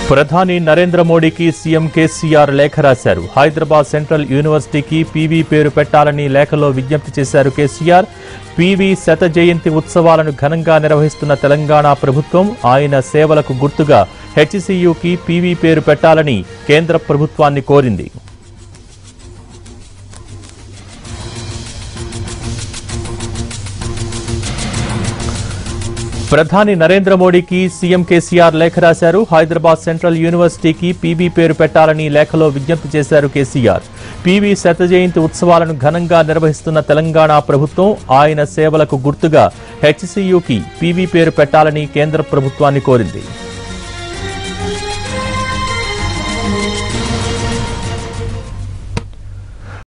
ప్రధాని నరేంద్ర మోడీకి సీఎం కేసీఆర్ లేఖ రాశారు హైదరాబాద్ సెంట్రల్ యూనివర్సిటీకి పీవీ పేరు పెట్టాలని లేఖలో విజ్ఞప్తి చేశారు కేసీఆర్ పీవీ శత జయంతి ఉత్సవాలను ఘనంగా నిర్వహిస్తున్న తెలంగాణ ప్రభుత్వం ఆయన సేవలకు గుర్తుగా హెచ్సియుకి పీవీ పేరు పెట్టాలని కేంద్ర ప్రభుత్వాన్ని కోరింది ప్రధాని నరేంద్ర మోడీకి సీఎం కేసీఆర్ లేఖ రాశారు హైదరాబాద్ సెంట్రల్ యూనివర్సిటీకి పీబీ పేరు పెట్టాలని లేఖలో విజ్ఞప్తి చేశారు కేసీఆర్ పీవీ శత జయంతి ఉత్సవాలను ఘనంగా నిర్వహిస్తున్న తెలంగాణ ప్రభుత్వం ఆయన సేవలకు గుర్తుగా హెచ్సియుకి పీవీ పేరు పెట్టాలని కేంద్ర ప్రభుత్వాన్ని కోరింది